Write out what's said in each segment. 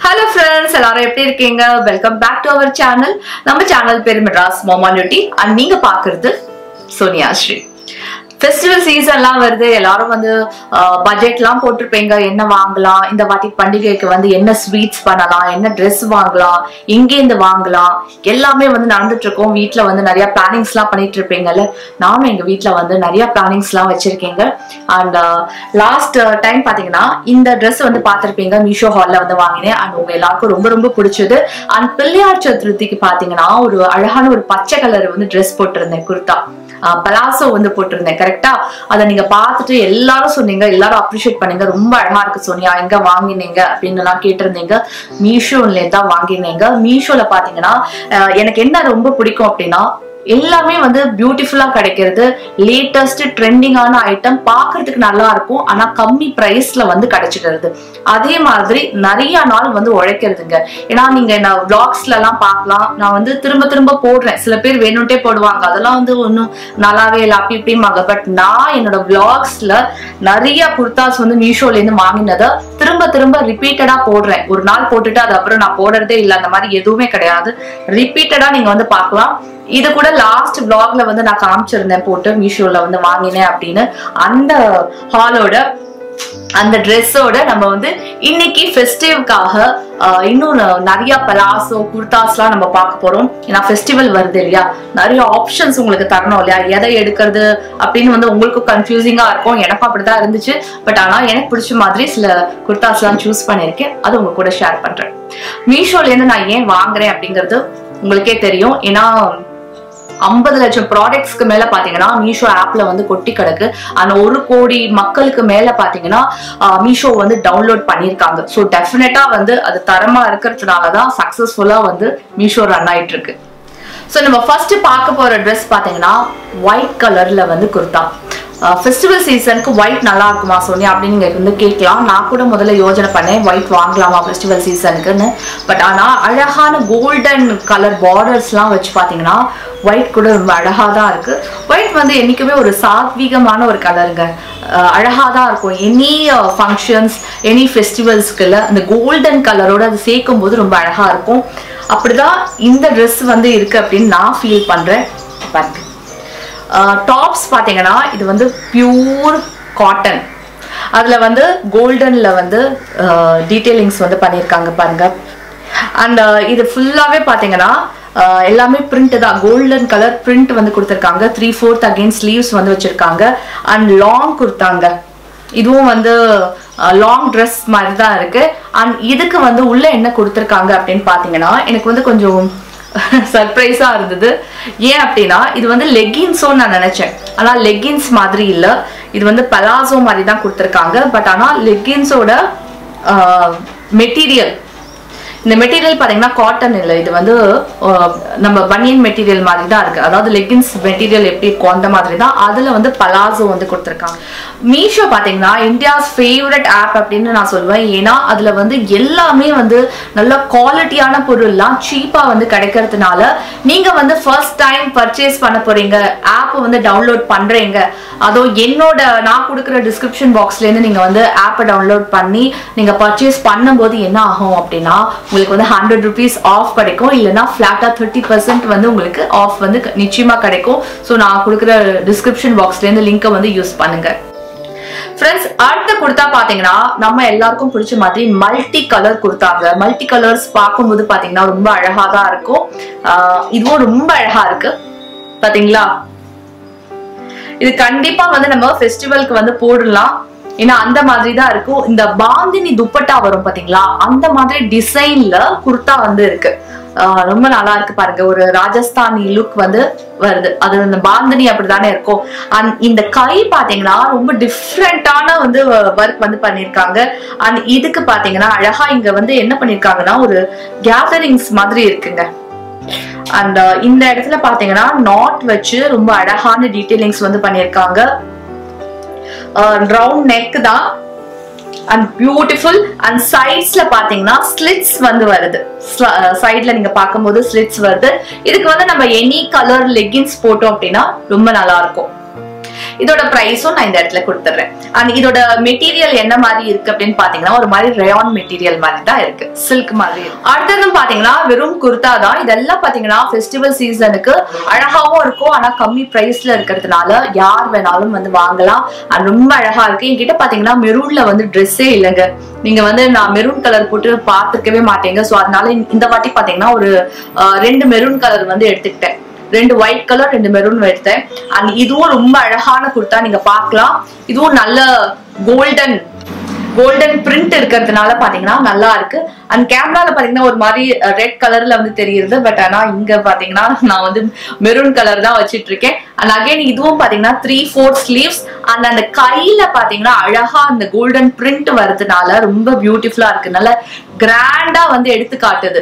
Hello friends எல்லாரும் எப்படி இருக்கீங்க welcome back to our channel நம்ம சேனல் பேர் மெட்ராஸ் மோமானிட்டி அண்ட் நீங்க பாக்குறது சோனியா ஸ்ரீ ஃபெஸ்டிவல் சீசன்லாம் வருது எல்லாரும் வந்து பட்ஜெட்லாம் போட்டிருப்பீங்க என்ன வாங்கலாம் இந்த வாட்டி பண்டிகைக்கு வந்து என்ன ஸ்வீட்ஸ் பண்ணலாம் என்ன ட்ரெஸ் வாங்கலாம் எங்கேருந்து வாங்கலாம் எல்லாமே வந்து நடந்துட்டு இருக்கோம் வீட்டில் வந்து நிறைய பிளானிங்ஸ்லாம் பண்ணிட்டு இருப்பீங்கல்ல நானும் எங்க வீட்டில் வந்து நிறைய பிளானிங்ஸ்லாம் வச்சிருக்கீங்க அண்ட் லாஸ்ட் டைம் பார்த்தீங்கன்னா இந்த ட்ரெஸ் வந்து பார்த்துருப்பீங்க மீஷோ ஹாலில் வந்து வாங்கினேன் அண்ட் உங்க எல்லாருக்கும் ரொம்ப ரொம்ப பிடிச்சது அண்ட் பிள்ளையார் சதுர்த்திக்கு பார்த்தீங்கன்னா ஒரு அழகான ஒரு பச்சை கலர் வந்து ட்ரெஸ் போட்டிருந்தேன் குர்தா பலாசோ வந்து போட்டிருந்தேன் கரெக்டா அதை நீங்க பார்த்துட்டு எல்லாரும் சொன்னீங்க எல்லாரும் அப்ரிஷியேட் பண்ணீங்க ரொம்ப அழகா இருக்கு சோனியா எங்க வாங்கினீங்க அப்படின்னு எல்லாம் கேட்டிருந்தீங்க மீஷோல தான் வாங்கினீங்க மீஷோல பாத்தீங்கன்னா அஹ், எனக்கு என்ன ரொம்ப பிடிக்கும் அப்படின்னா எல்லாமே வந்து பியூட்டிஃபுல்லா கிடைக்கிறது லேட்டஸ்ட் ட்ரெண்டிங்கான ஐட்டம் பார்க்கிறதுக்கு நல்லா இருக்கும் ஆனா கம்மி பிரைஸ்ல வந்து கிடைச்சிக்கிறது அதே மாதிரி நிறைய நாள் வந்து உழைக்கிறதுங்க ஏன்னா நீங்க நான் vlogsல எல்லாம் பார்க்கலாம் நான் வந்து திரும்ப திரும்ப போடுறேன் சில பேர் வேணும்ட்டே போடுவாங்க அதெல்லாம் வந்து ஒன்றும் நல்லாவே இல்லை அப்படி இப்படிம்பாங்க பட் நான் என்னோட vlogsல நிறைய குர்தாஸ் வந்து மீஷோல இருந்து வாங்கினதை திரும்ப திரும்ப ரிப்பீட்டடா போடுறேன் ஒரு நாள் போட்டுட்டு அது அப்புறம் நான் போடுறதே இல்லை அந்த மாதிரி எதுவுமே கிடையாது ரிப்பீட்டடா நீங்க வந்து பார்க்கலாம் இது கூட லாஸ்ட் vlogல வந்து நான் காமிச்சிருந்தேன் போட்டு மீஷோல வந்து வாங்கினேன் அப்படின்னு அந்த ஹாலோட அந்த ட்ரெஸ்ஸோட நம்ம வந்து இன்னைக்கு ஃபெஸ்டிவ்க்காக இன்னும் நிறைய பலாசோ குர்தாஸ்லாம் நம்ம பார்க்க போறோம் ஏன்னா ஃபெஸ்டிவல் வருது இல்லையா நிறைய ஆப்ஷன்ஸ் உங்களுக்கு தரணும் இல்லையா எதை எடுக்கிறது அப்படின்னு வந்து உங்களுக்கும் கன்ஃபியூசிங்கா இருக்கும் எனக்கும் அப்படிதான் இருந்துச்சு பட் ஆனா எனக்கு பிடிச்ச மாதிரி சில குர்தாஸ்லாம் சூஸ் பண்ணியிருக்கேன் அது உங்க கூட ஷேர் பண்றேன் மீஷோல இருந்து நான் ஏன் வாங்குறேன் அப்படிங்கிறது உங்களுக்கே தெரியும் ஏன்னா ஐம்பது லட்சம் ப்ராடக்ட்ஸ்க்கு மேல பாத்தீங்கன்னா மீஷோ ஆப்ல வந்து கொட்டி கிடக்கு அந்த ஒரு கோடி மக்களுக்கு மேல பாத்தீங்கன்னா ஆஹ், மீஷோ வந்து டவுன்லோட் பண்ணியிருக்காங்க ஸோ டெஃபினட்டா வந்து அது தரமா இருக்கிறதுனால தான் சக்சஸ்ஃபுல்லா வந்து மீஷோ ரன் ஆயிட்டு இருக்கு ஸோ நம்ம ஃபர்ஸ்ட் பார்க்க போற ட்ரெஸ் பாத்தீங்கன்னா ஒயிட் கலர்ல வந்து குர்தா ஃபெஸ்டிவல் சீசனுக்கு ஒயிட் நல்லா இருக்குமா சோனியா அப்படின்னு நீங்க வந்து கேட்கலாம் நான் கூட முதல்ல யோசனை பண்ணேன் ஒயிட் வாங்கலாமா ஃபெஸ்டிவல் சீசனுக்குன்னு பட் ஆனா அழகான கோல்டன் கலர் பார்டர்ஸ்லாம் வச்சு பாத்தீங்கன்னா ஒயிட் கூட ரொம்ப அழகா தான் இருக்கு ஒயிட் வந்து என்னைக்குமே ஒரு சாத்வீகமான ஒரு கலருங்க அழகா தான் இருக்கும் எனி ஃபங்க்ஷன்ஸ் எனி ஃபெஸ்டிவல்ஸ்க்குள்ள அந்த கோல்டன் கலரோட அது சேர்க்கும் போது ரொம்ப அழகா இருக்கும் அப்படிதான் இந்த ட்ரெஸ் வந்து இருக்கு அப்படின்னு நான் ஃபீல் பண்றேன் பாருங்க டாப்ஸ் பார்த்தீங்கன்னா இது வந்து பியூர் காட்டன் அதில் வந்து கோல்டனில் வந்து டீட்டெயிலிங்ஸ் வந்து பண்ணியிருக்காங்க பாருங்க அண்ட் இது ஃபுல்லாகவே பார்த்தீங்கன்னா ஆஹ் எல்லாமே பிரிண்ட் தான் கோல்டன் கலர் பிரிண்ட் வந்து கொடுத்துருக்காங்க த்ரீ ஃபோர்த் அகைன் ஸ்லீவ்ஸ் வந்து வச்சிருக்காங்க அண்ட் லாங் கொடுத்தாங்க இதுவும் வந்து லாங் ட்ரெஸ் மாதிரி தான் இருக்கு அண்ட் இதுக்கு வந்து உள்ள என்ன கொடுத்துருக்காங்க அப்படின்னு பார்த்தீங்கன்னா எனக்கு வந்து கொஞ்சம் சர்ப்ரைஸா இருந்தது ஏன் அப்படின்னா இது வந்து லெகின்ஸோன்னு நான் நினைச்சேன் ஆனா லெகின்ஸ் மாதிரி இல்ல இது வந்து பலாசோ மாதிரி தான் கொடுத்துருக்காங்க பட் ஆனா லெகின்ஸோட மெட்டீரியல் இந்த மெட்டீரியல் பாத்தீங்கன்னா காட்டன் இல்லை இது வந்து ஆஹ், நம்ம பனியன் மெட்டீரியல் மாதிரி தான் இருக்கு அதாவது லெகின்ஸ் மெட்டீரியல் எப்படி இருக்கும் அந்த மாதிரி தான் அதுல வந்து பலாசோ வந்து கொடுத்துருக்காங்க மீஷோ பாத்தீங்கன்னா இந்தியாஸ் ஃபேவரட் ஆப் அப்படின்னு நான் சொல்லுவேன் ஏன்னா அதுல வந்து எல்லாமே வந்து நல்ல குவாலிட்டியான பொருள்லாம் சீப்பா வந்து கிடைக்கிறதுனால நீங்க வந்து ஃபர்ஸ்ட் டைம் பர்ச்சேஸ் பண்ண போறீங்க ஆப் வந்து டவுன்லோட் பண்றீங்க அதோ என்னோட நான் கொடுக்குற டிஸ்கிரிப்ஷன் பாக்ஸ்ல இருந்து நீங்க வந்து ஆப்பை டவுன்லோட் பண்ணி நீங்க பர்ச்சேஸ் பண்ணும்போது என்ன ஆகும் அப்படின்னா உங்களுக்கு வந்து ஹண்ட்ரட் ருபீஸ் ஆஃப் கிடைக்கும் இல்லைன்னா ஃபிளாட்டா தேர்ட்டி பர்சன்ட் வந்து உங்களுக்கு ஆஃப் வந்து க- நிச்சயமா கிடைக்கும் ஸோ நான் கொடுக்குற டிஸ்கிரிப்ஷன் பாக்ஸ்ல இருந்து லிங்கை வந்து யூஸ் பண்ணுங்க ஃப்ரெண்ட்ஸ் அடுத்த குர்தா பாத்தீங்கன்னா நம்ம எல்லாருக்கும் பிடிச்ச மாதிரி மல்டி கலர் குர்தாங்க மல்டி கலர்ஸ் பார்க்கும்போது பாத்தீங்கன்னா ரொம்ப அழகா தான் இருக்கும் ஆஹ் இதுவும் ரொம்ப அழகா இருக்கு பாத்தீங்களா இது கண்டிப்பா வந்து நம்ம ஃபெஸ்டிவலுக்கு வந்து போடலாம் ஏன்னா அந்த மாதிரி தான் இருக்கும் இந்த பாந்தினி துப்பட்டா வரும் பாத்தீங்களா அந்த மாதிரி டிசைன்ல குர்தா வந்து இருக்கு ஆஹ் ரொம்ப நல்லா இருக்கு பாருங்க ஒரு ராஜஸ்தானி லுக் வந்து வருது அது இந்த பாந்தினி அப்படிதானே இருக்கும் அண்ட் இந்த கை பாத்தீங்கன்னா ரொம்ப டிஃப்ரெண்டான வந்து ஒர்க் வந்து பண்ணிருக்காங்க அண்ட் இதுக்கு பாத்தீங்கன்னா அழகா இங்க வந்து என்ன பண்ணிருக்காங்கன்னா ஒரு கேதரிங்ஸ் மாதிரி இருக்குங்க அண்ட் இந்த இடத்துல பாத்தீங்கன்னா நாட் வச்சு ரொம்ப அழகான டீடைலிங்ஸ் வந்து பண்ணியிருக்காங்க ரவுண்ட் நெக் தான் அண்ட் பியூட்டிஃபுல் அண்ட் சைட்ஸ்ல பாத்தீங்கன்னா ஸ்லிட்ஸ் வந்து வருது சைட்ல நீங்க பார்க்கும்போது ஸ்லிட்ஸ் வருது இதுக்கு வந்து நம்ம எனி கலர் லெகின்ஸ் போட்டோம் அப்படின்னா ரொம்ப நல்லா இருக்கும் இதோட பிரைஸும் நான் இந்த இடத்துல கொடுத்துட்றேன் அண்ட் இதோட மெட்டீரியல் என்ன மாதிரி இருக்கு அப்படின்னு பாத்தீங்கன்னா ஒரு மாதிரி ரயான் மெட்டீரியல் மாதிரி தான் இருக்கு சில்க் மாதிரி இருக்கு. அடுத்தது பாத்தீங்கன்னா வெறும் குர்தா தான் இதெல்லாம் பாத்தீங்கன்னா ஃபெஸ்டிவல் சீசனுக்கு அழகாவும் இருக்கும் ஆனா கம்மி பிரைஸ்ல இருக்கிறதுனால யார் வேணாலும் வந்து வாங்கலாம் அண்ட் ரொம்ப அழகா இருக்கு என்கிட்ட பாத்தீங்கன்னா மெரூன்ல வந்து ட்ரெஸ்ஸே இல்லைங்க நீங்க வந்து நான் மெரூன் கலர் போட்டு பார்த்துக்கவே மாட்டீங்க ஸோ அதனால இந்த- இந்த வாட்டி பாத்தீங்கன்னா ஒரு அஹ், ரெண்டு மெரூன் கலர் வந்து எடுத்துக்கிட்டேன் ரெண்டு ஒயிட் கலர் ரெண்டு மெரூன் எடுத்தேன் அண்ட் இதுவும் ரொம்ப அழகான குர்த்தா நீங்க பார்க்கலாம் இதுவும் நல்ல கோல்டன் கோல்டன் பிரிண்ட் இருக்கிறதுனால பாத்தீங்கன்னா நல்லா இருக்கு அண்ட் கேமரால பாத்தீங்கன்னா ஒரு மாதிரி ரெட் கலர்ல வந்து தெரியுது பட் ஆனா இங்க பாத்தீங்கன்னா நான் வந்து மெரூன் கலர் தான் வச்சிட்டு இருக்கேன் அண்ட் அகைன் இதுவும் பாத்தீங்கன்னா த்ரீ ஃபோர் ஸ்லீவ்ஸ் அந்த அந்த கையில பாத்தீங்கன்னா அழகா அந்த கோல்டன் பிரிண்ட் வர்றதுனால ரொம்ப பியூட்டிஃபுல்லா இருக்கு நல்ல கிராண்டா வந்து எடுத்து காட்டுது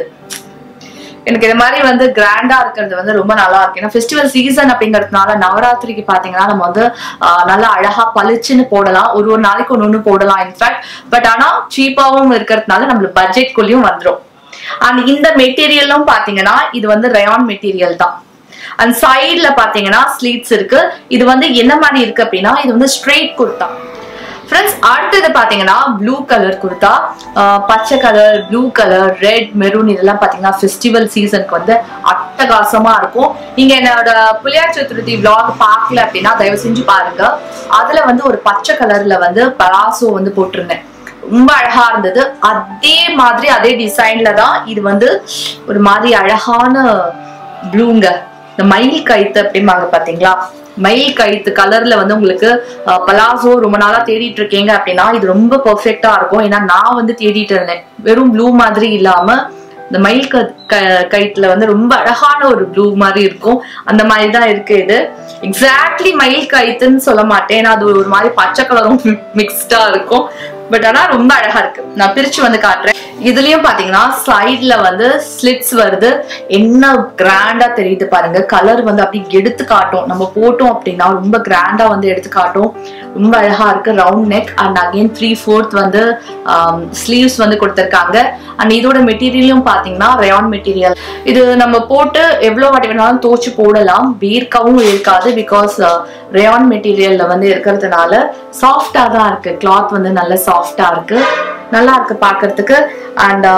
எனக்கு இந்த மாதிரி வந்து கிராண்டா இருக்கிறது வந்து ரொம்ப நல்லா இருக்கு ஏன்னா ஃபெஸ்டிவல் சீசன் அப்படிங்கிறதுனால நவராத்திரிக்கு பாத்தீங்கன்னா நம்ம வந்து ஆஹ், நல்லா அழகா பளிச்சுன்னு போடலாம் ஒரு ஒரு நாளைக்கு ஒன்று ஒன்று போடலாம் இன்ஃபேக்ட் பட் ஆனா சீப்பாவும் இருக்கிறதுனால நம்மளுக்கு பட்ஜெட்குள்ளேயும் வந்துரும் அண்ட் இந்த மெட்டீரியலும் பாத்தீங்கன்னா இது வந்து ரயான் மெட்டீரியல் தான் அண்ட் சைட்ல பாத்தீங்கன்னா ஸ்லீட்ஸ் இருக்கு இது வந்து என்ன மாதிரி இருக்கு அப்படின்னா இது வந்து ஸ்ட்ரெயிட் குர்த்தா ஃப்ரெண்ட்ஸ் அடுத்தது பாத்தீங்கன்னா ப்ளூ கலர் குர்த்தா ஆஹ் பச்சை colour blue colour red maroon இதெல்லாம் பாத்தீங்கன்னா ஃபெஸ்டிவல் சீசனுக்கு வந்து அட்டகாசமா இருக்கும் நீங்க என்னோட புலியார் சதுர்த்தி vlog பார்க்கல அப்படின்னா தயவு செஞ்சு பாருங்க அதுல வந்து ஒரு பச்சை கலர்ல வந்து பலாசோ வந்து போட்டிருந்தேன் ரொம்ப அழகா இருந்தது அதே மாதிரி அதே டிசைன்ல தான் இது வந்து ஒரு மாதிரி அழகான ப்ளூங்க இந்த மயில் கயித்து அப்படிம்பாங்க பாத்தீங்களா மயில் கயித்து கலர்ல வந்து உங்களுக்கு பலாசோ ரொம்ப நாளா தேடிட்டு இருக்கீங்க அப்படின்னா இது ரொம்ப பெர்ஃபெக்டா இருக்கும் ஏன்னா நான் வந்து தேடிட்டு இருந்தேன் வெறும் ப்ளூ மாதிரி இல்லாம இந்த மயில் க க- கயிற்றுல வந்து ரொம்ப அழகான ஒரு ப்ளூ மாதிரி இருக்கும் அந்த மாதிரி தான் இருக்கு இது எக்ஸாக்ட்லி மயில் கயித்துன்னு சொல்ல மாட்டேன் ஏன்னா அது ஒரு மாதிரி பச்சை கலரும் மிக்ஸ்டா இருக்கும் பட் ஆனா ரொம்ப அழகா இருக்கு நான் பிரிச்சு வந்து காட்டுறேன் இதுலயும் பாத்தீங்கன்னா சைட்ல வந்து ஸ்லிட்ஸ் வருது என்ன கிராண்டா தெரியுது பாருங்க கலர் வந்து அப்படி எடுத்து காட்டும் நம்ம போட்டோம் அப்படின்னா ரொம்ப கிராண்டா வந்து எடுத்து காட்டும் ரொம்ப அழகா இருக்கு round neck and again three fourth வந்து ஸ்லீவ்ஸ் வந்து கொடுத்துருக்காங்க அண்ட் இதோட மெட்டீரியலும் பாத்தீங்கன்னா ரயான் மெட்டீரியல் இது நம்ம போட்டு எவ்வளவு வாட்டி வேணாலும் தோச்சு போடலாம் வேர்க்கவும் இருக்காது பிகாஸ் ரயான் மெட்டீரியல்ல வந்து இருக்கிறதுனால சாஃப்டா தான் இருக்கு கிளாத் வந்து நல்ல சாஃப்டா இருக்கு நல்லா இருக்கு பார்க்கிறதுக்கு அண்ட்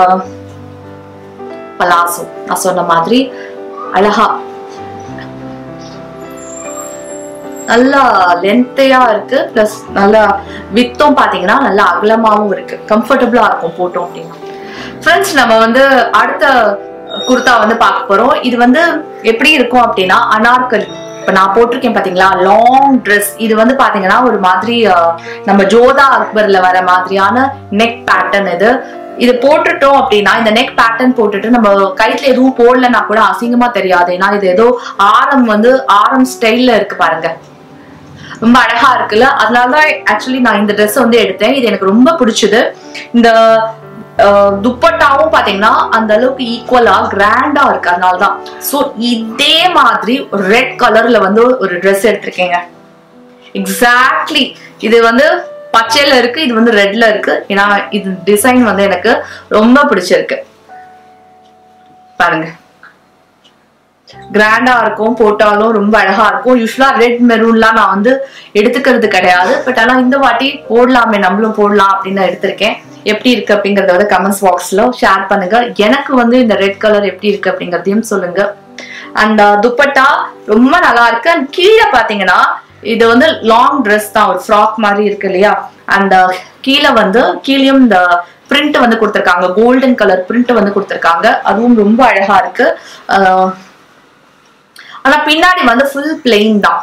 பலாசோ நான் சொன்ன மாதிரி அழகா நல்லா லென்த்தையா இருக்கு பிளஸ் நல்லா வித்தும் பாத்தீங்கன்னா நல்லா அகலமாவும் இருக்கு கம்ஃபர்டபுளா இருக்கும் போட்டோம் அப்படின்னா ஃப்ரெண்ட்ஸ் நம்ம வந்து அடுத்த குர்தா வந்து பார்க்க போறோம் இது வந்து எப்படி இருக்கும் அப்படின்னா அனார்கலி இப்ப நான் போட்டிருக்கேன் பாத்தீங்களா லாங் ட்ரெஸ் இது வந்து பாத்தீங்கன்னா ஒரு மாதிரி அஹ், நம்ம ஜோதா அக்பர்ல வர மாதிரியான நெக் பேட்டர்ன் இது இது போட்டுட்டோம் அப்படின்னா இந்த நெக் பேட்டர்ன் போட்டுட்டு நம்ம கைத்துல எதுவும் போடலன்னா கூட அசிங்கமா தெரியாது ஏன்னா இது ஏதோ ஆரம் வந்து ஆரம் ஸ்டைல்ல இருக்கு பாருங்க ரொம்ப அழகா இருக்குல்ல அதனாலதான் ஆக்சுவலி நான் இந்த Dress வந்து எடுத்தேன் இது எனக்கு ரொம்ப பிடிச்சது இந்த அஹ், துப்பட்டாவும் பாத்தீங்கன்னா அந்த அளவுக்கு ஈக்குவலா கிராண்டா இருக்கு அதனாலதான் சோ இதே மாதிரி ரெட் கலர்ல வந்து ஒரு Dress எடுத்திருக்கேங்க எக்ஸாக்ட்லி இது வந்து பச்சையில இருக்கு இது வந்து ரெட்ல இருக்கு ஏன்னா இது டிசைன் வந்து எனக்கு ரொம்ப பிடிச்சிருக்கு பாருங்க கிராண்டா இருக்கும் போட்டாலும் ரொம்ப அழகா இருக்கும் யூஸ்வலா ரெட் மெரூன்லாம் நான் வந்து எடுத்துக்கிறது கிடையாது பட் ஆனா இந்த வாட்டி போடலாமே நம்மளும் போடலாம் அப்படின்னு நான் எடுத்திருக்கேன் எப்படி இருக்கு அப்படிங்கறத வந்து கமெண்ட்ஸ் பாக்ஸ்ல ஷேர் பண்ணுங்க எனக்கு வந்து இந்த ரெட் கலர் எப்படி இருக்கு அப்படிங்கறதையும் சொல்லுங்க அண்ட் துப்பட்டா ரொம்ப நல்லா இருக்கு அண்ட் கீழே பாத்தீங்கன்னா இது வந்து லாங் Dress தான் ஒரு ஃப்ராக் மாதிரி இருக்கு இல்லையா அந்த கீழே வந்து கீழேயும் இந்த பிரிண்ட் வந்து கொடுத்துருக்காங்க கோல்டன் கலர் பிரிண்ட் வந்து கொடுத்துருக்காங்க அதுவும் ரொம்ப அழகா இருக்கு ஆஹ் ஆனா பின்னாடி வந்து ஃபுல் பிளெயின் தான்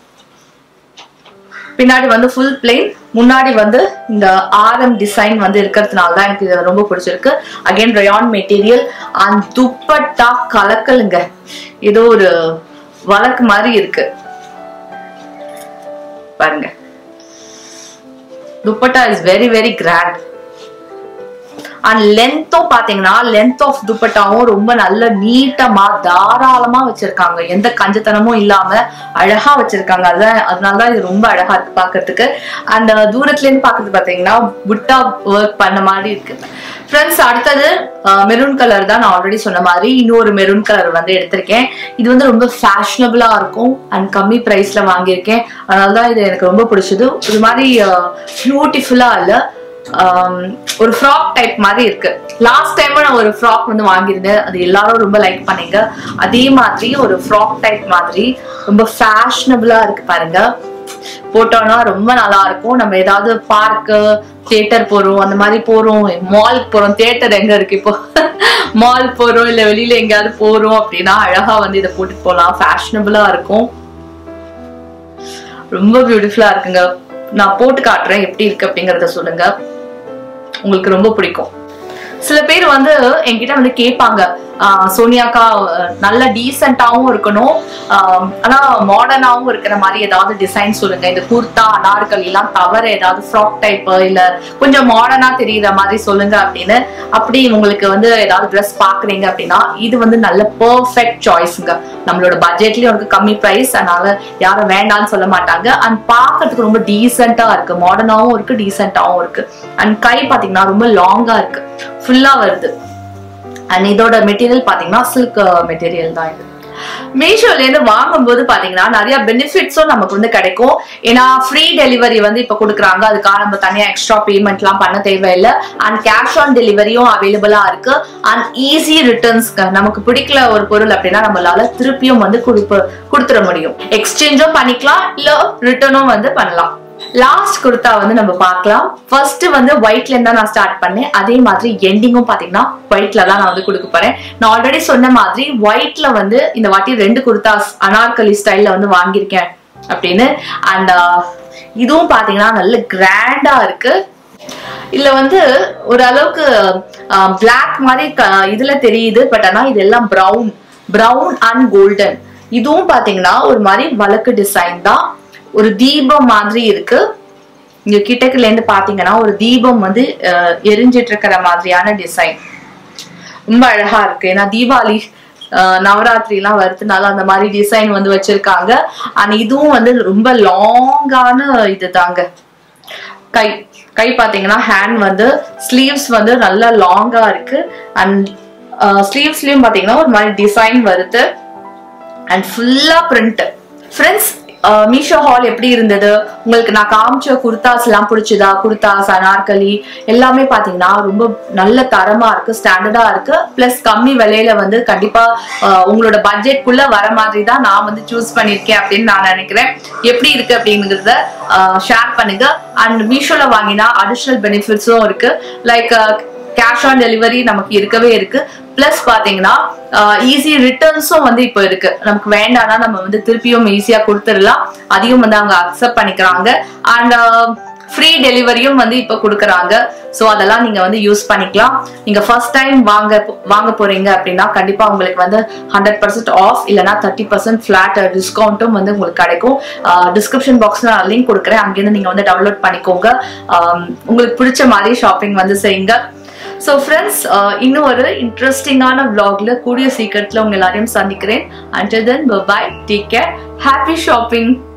பின்னாடி வந்து ஃபுல் பிளெயின் முன்னாடி வந்து இந்த ஆரம் டிசைன் வந்து இருக்கிறதுனால தான் எனக்கு இது ரொம்ப பிடிச்சிருக்கு அகைன் ரயான் மெட்டீரியல் அந்த துப்பட்டா கலக்கலுங்க ஏதோ ஒரு வழக்கு மாதிரி இருக்கு பாருங்க dupatta is very very grand and லென்த்தும் பாத்தீங்கன்னா லென்த் ஆஃப் துப்பட்டாவும் ரொம்ப நல்ல நீட்டமா தாராளமா வச்சிருக்காங்க எந்த கஞ்சத்தனமும் இல்லாம அழகா வச்சிருக்காங்க அதான் அதனாலதான் இது ரொம்ப அழகா இருக்கு பாக்குறதுக்கு அந்த தூரத்துல இருந்து பாக்குறது பாத்தீங்கன்னா புட்டா ஒர்க் பண்ண மாதிரி இருக்கு ஃப்ரெண்ட்ஸ் அடுத்தது மெரூன் கலர் தான் நான் ஆல்ரெடி சொன்ன மாதிரி இன்னொரு மெரூன் கலர் வந்து எடுத்திருக்கேன் இது வந்து ரொம்ப ஃபேஷனபிளா இருக்கும் அண்ட் கம்மி பிரைஸ்ல வாங்கியிருக்கேன் அதனால தான் இது எனக்கு ரொம்ப பிடிச்சது இது மாதிரி பியூட்டிஃபுல்லா இல்ல ஆம், ஒரு ஃப்ராக் டைப் மாதிரி இருக்கு லாஸ்ட் டைம் நான் ஒரு ஃப்ராக் வந்து வாங்கியிருந்தேன் அது எல்லாரும் ரொம்ப லைக் பண்ணீங்க அதே மாதிரி ஒரு ஃப்ராக் டைப் மாதிரி ரொம்ப ஃபேஷனபிளா இருக்கு பாருங்க போட்டோம்னா ரொம்ப நல்லா இருக்கும் நம்ம ஏதாவது பார்க்கு தியேட்டர் போறோம் அந்த மாதிரி போறோம் மால்க்கு போறோம் தியேட்டர் எங்க இருக்கு இப்போ மால் போறோம் இல்ல வெளியில எங்கேயாவது போறோம் அப்படின்னா அழகா வந்து இதை போட்டுட்டு போகலாம் ஃபேஷனபிளா இருக்கும் ரொம்ப பியூட்டிஃபுல்லா இருக்குங்க நான் போட்டு காட்டுறேன் எப்படி இருக்கு அப்படிங்கறத சொல்லுங்க உங்களுக்கு ரொம்ப பிடிக்கும் சில பேர் வந்து என்கிட்ட வந்து கேட்பாங்க ஆஹ் சோனியாக்கா அஹ் நல்ல டீசெண்டாவும் இருக்கணும் ஆஹ் ஆனா மாடர்னாவும் இருக்கிற மாதிரி ஏதாவது டிசைன் சொல்லுங்க இந்த குர்தா அனார்கலி எல்லாம் தவிர ஏதாவது ஃப்ராக் டைப் இல்ல கொஞ்சம் மாடர்னா தெரியுற மாதிரி சொல்லுங்க அப்படின்னு அப்படி உங்களுக்கு வந்து ஏதாவது ட்ரெஸ் பாக்குறீங்க அப்படின்னா இது வந்து நல்ல பெர்ஃபெக்ட் சாய்ஸ்ங்க நம்மளோட பட்ஜெட்லயும் இருக்கு கம்மி பிரைஸ் அதனால யாரும் வேண்டாம்னு சொல்ல மாட்டாங்க அண்ட் பார்க்கிறதுக்கு ரொம்ப டீசெண்டா இருக்கு மாடர்னாவும் இருக்கு டீசெண்டாவும் இருக்கு அண்ட் கை பாத்தீங்கன்னா ரொம்ப லாங்கா இருக்கு ஃபுல்லா வருது அண்ட் இதோட மெட்டீரியல் பாத்தீங்கன்னா சில்க் மெட்டீரியல் தான் இது மீஷோல இருந்து வாங்கும்போது பாத்தீங்கன்னா நிறைய பெனிஃபிட்ஸும் நமக்கு வந்து கிடைக்கும் ஏன்னா ஃப்ரீ டெலிவரி வந்து இப்ப கொடுக்குறாங்க அதுக்காக நம்ம தனியா எக்ஸ்ட்ரா பேமெண்ட் எல்லாம் பண்ண தேவையில்லை அண்ட் கேஷ் ஆன் டெலிவரியும் அவைலபிளா இருக்கு அண்ட் ஈஸி ரிட்டர்ன்ஸ்க்கு நமக்கு பிடிக்கல ஒரு பொருள் அப்படின்னா நம்மளால திருப்பியும் வந்து கொடுப்ப கொடுத்துட முடியும் எக்ஸ்சேஞ்சும் பண்ணிக்கலாம் இல்ல ரிட்டர்னும் வந்து பண்ணலாம் லாஸ்ட் குர்த்தா வந்து நம்ம பார்க்கலாம் ஃபர்ஸ்ட் வந்து ஒயிட்ல இருந்தா நான் ஸ்டார்ட் பண்ணேன் அதே மாதிரி எண்டிங்கும் பாத்தீங்கன்னா ஒயிட்ல தான் நான் வந்து கொடுக்க போறேன் நான் ஆல்ரெடி சொன்ன மாதிரி ஒயிட்ல வந்து இந்த வாட்டி ரெண்டு குர்தாஸ் அனார்கலி ஸ்டைல்ல வந்து வாங்கியிருக்கேன் அப்படின்னு அண்ட் இதுவும் பாத்தீங்கன்னா நல்ல கிராண்டா இருக்கு இதுல வந்து ஓரளவுக்கு பிளாக் மாதிரி க- இதுல தெரியுது பட் ஆனா இது எல்லாம் பிரவுன் பிரவுன் அண்ட் கோல்டன் இதுவும் பாத்தீங்கன்னா ஒரு மாதிரி வழக்கு டிசைன் தான் ஒரு தீபம் மாதிரி இருக்கு இங்க கிட்டக்குல இருந்து பாத்தீங்கன்னா ஒரு தீபம் வந்து அஹ், எரிஞ்சிட்டு இருக்கிற மாதிரியான டிசைன் ரொம்ப அழகா இருக்கு ஏன்னா தீபாவளி அஹ், நவராத்திரி எல்லாம் வருதுனால அந்த மாதிரி டிசைன் வந்து வச்சிருக்காங்க அண்ட் இதுவும் வந்து ரொம்ப லாங்கான இது தாங்க கை கை பாத்தீங்கன்னா ஹேண்ட் வந்து ஸ்லீவ்ஸ் வந்து நல்லா லாங்கா இருக்கு அண்ட் ஸ்லீவ்ஸ்லயும் பாத்தீங்கன்னா ஒரு மாதிரி டிசைன் வருது அண்ட் ஃபுல்லா பிரிண்ட் ஃப்ரெண்ட்ஸ் மீஷோ ஹால் எப்படி இருந்தது உங்களுக்கு நான் காமிச்ச குர்தாஸ் எல்லாம் பிடிச்சதா குர்தாஸ் அனார்கலி எல்லாமே பாத்தீங்கன்னா ரொம்ப நல்ல தரமா இருக்கு ஸ்டாண்டர்டா இருக்கு பிளஸ் கம்மி விலையில வந்து கண்டிப்பா அஹ், உங்களோட பட்ஜெட்குள்ள வர மாதிரி தான் நான் வந்து சூஸ் பண்ணிருக்கேன் அப்படின்னு நான் நினைக்கிறேன் எப்படி இருக்கு அப்படிங்கறத ஷேர் பண்ணுங்க அண்ட் மீஷோல வாங்கினா அடிஷனல் பெனிஃபிட்ஸும் இருக்கு லைக் கேஷ் ஆன் டெலிவரி நமக்கு இருக்கவே இருக்கு பிளஸ் பாத்தீங்கன்னா ஈஸி ரிட்டர்ன்ஸும் வந்து இப்போ இருக்கு நமக்கு வேண்டாம்னா நம்ம வந்து திருப்பியும் ஈஸியா கொடுத்துடலாம் அதையும் வந்து அவங்க அக்செப்ட் பண்ணிக்கிறாங்க அண்ட் ஃப்ரீ டெலிவரியும் வந்து இப்போ கொடுக்குறாங்க ஸோ அதெல்லாம் நீங்க வந்து யூஸ் பண்ணிக்கலாம் நீங்க ஃபர்ஸ்ட் டைம் வாங்க வாங்க போறீங்க அப்படின்னா கண்டிப்பா உங்களுக்கு வந்து ஹண்ட்ரட் பர்சன்ட் ஆஃப் இல்லைனா தேர்ட்டி பர்சன்ட் ஃபிளாட் டிஸ்கவுண்ட்டும் வந்து உங்களுக்கு கிடைக்கும் டிஸ்கிரிப்ஷன் பாக்ஸ்ல நான் லிங்க் கொடுக்குறேன் அங்கேருந்து நீங்க வந்து டவுன்லோட் பண்ணிக்கோங்க ஆம், உங்களுக்கு பிடிச்ச மாதிரி ஷாப்பிங் வந்து செய்யுங்க ஸோ ஃப்ரெண்ட்ஸ் இன்னும் ஒரு இன்ட்ரெஸ்டிங்கான vlogல கூடிய சீக்கிரத்தில் உங்க எல்லாரையும் சந்திக்கிறேன் until then bye take care happy shopping